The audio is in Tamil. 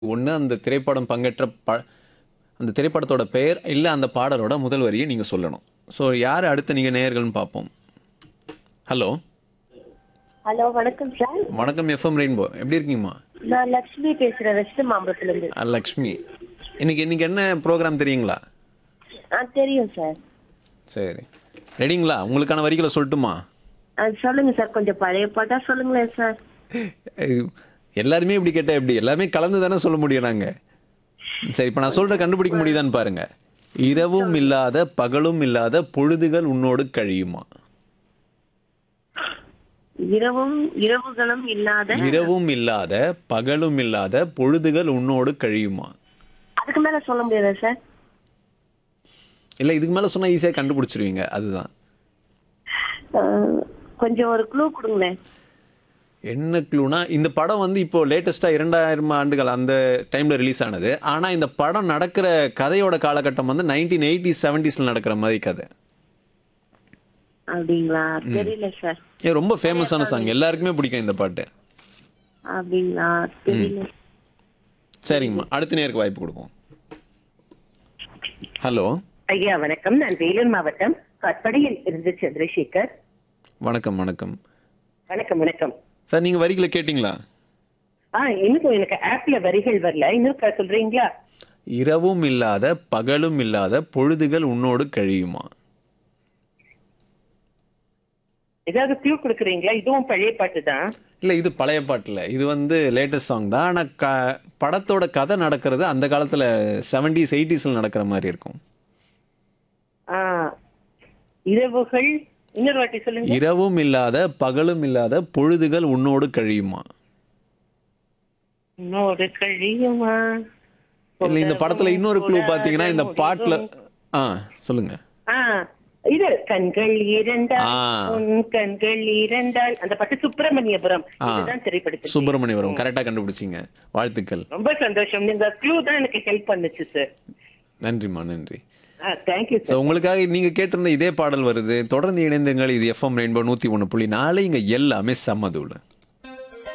ஒன்று அந்த திரைப்படம் பங்கேற்ற ப அந்த திரைப்படத்தோட பெயர் இல்லை அந்த பாடலோட முதல் வரியை நீங்கள் சொல்லணும் ஸோ யார் அடுத்த நீங்கள் நேயர்கள்னு பார்ப்போம் ஹலோ ஹலோ வணக்கம் சார் வணக்கம் எஃப்எம் ரெயின்போ எப்படி இருக்கீங்கம்மா நான் லக்ஷ்மி பேசுறேன் வெஸ்ட் மாம்பலத்துல இருந்து அஹ், லக்ஷ்மி இன்னைக்கு இன்னைக்கு என்ன ப்ரோக்ராம் தெரியுங்களா ஆ தெரியும் சார் சரி ரெடிங்களா உங்களுக்கான வரிகளை சொல்லட்டுமா ஆ, சொல்லுங்க சார் கொஞ்சம் பழைய பாட்டா சொல்லுங்களேன் சார் அஹ், எல்லாருமே இப்படி கேட்டால் எப்படி எல்லாமே கலந்து தானே சொல்ல முடியும் நாங்கள் சரி இப்போ நான் சொல்கிற கண்டுபிடிக்க முடியுதான்னு பாருங்க இரவும் இல்லாத பகலும் இல்லாத பொழுதுகள் உன்னோடு கழியுமா இரவும் இரவுகளும் இல்லாத இரவும் இல்லாத பகலும் இல்லாத பொழுதுகள் உன்னோடு கழியுமா அதுக்கு மேல சொல்ல முடியாதா சார் இல்லை இதுக்கு மேலே சொன்னால் ஈஸியாக கண்டுபிடிச்சிருவீங்க அதுதான் ஆ, கொஞ்சம் ஒரு க்ளூ கொடுங்களேன் என்ன க்ளூனா இந்த படம் வந்து இப்போ லேட்டஸ்ட்டாக இரண்டாயிரம் ஆண்டுகள் அந்த டைமில் ரிலீஸ் ஆனது ஆனால் இந்த படம் நடக்கிற கதையோட காலகட்டம் வந்து நைன்டீன் எயிட்டி செவன்டிஸில் நடக்கிற மாதிரி கதை அப்படிங்களா தெரியல சார் ஏன் ரொம்ப ஃபேமஸான சாங் எல்லாருக்குமே பிடிக்கும் இந்த பாட்டு அப்படிங்களா தெரியல சரிங்கம்மா அடுத்த நேருக்கு வாய்ப்பு கொடுப்போம் ஹலோ ஐயா வணக்கம் நான் வேலூர் மாவட்டம் கற்படையில் இருந்து சந்திரசேகர் வணக்கம் வணக்கம் வணக்கம் வணக்கம் சார் நீங்கள் வரிகளை கேட்டிங்களா ஆ இன்னும் எனக்கு ஆப்ல வரிகள் வரல இன்னும் க- சொல்றீங்களா இரவும் இல்லாத பகலும் இல்லாத பொழுதுகள் உன்னோடு கழியுமா ஏதாவது க்ளூ கொடுக்குறீங்களா இதுவும் பழைய பாட்டு தான் இல்லை இது பழைய பாட்டில் இது வந்து லேட்டஸ்ட் சாங் தான் ஆனால் க படத்தோட கதை நடக்கிறது அந்த காலத்தில் செவன்டிஸ் எயிட்டிஸில் நடக்கிற மாதிரி இருக்கும் ஆ இரவுகள் இன்னொரு வாட்டி சொல்லுங்க இரவும் இல்லாத பகலும் இல்லாத பொழுதுகள் உன்னோடு கழியுமா இன்னொரு கழியுமா இல்லை இந்த படத்தில் இன்னொரு க்ளூ பார்த்தீங்கன்னா இந்த பாட்டில் ஆ சொல்லுங்க ஆ இது கண்கள் இரண்டால் ஆ. உன் கண்கள் இரண்டால் அந்த பாட்டு சுப்பிரமணியபுரம் ஆ. இதுதான் திரைப்படத்தில் சுப்பிரமணியபுரம் கரெக்டாக கண்டுபிடிச்சிங்க வாழ்த்துக்கள் ரொம்ப சந்தோஷம் இந்த க்ளூ தான் எனக்கு ஹெல்ப் பண்ணுச்சு சார் நன்றிம்மா நன்றி தேங்க்யூ ஸோ உங்களுக்காக நீங்கள் கேட்டிருந்த இதே பாடல் வருது தொடர்ந்து இணைந்துங்கள் இது எஃப்எம் ரெயின்போ நூற்றி ஒன்று புள்ளி நாலு இங்கே எல்லாமே சம்மதூள்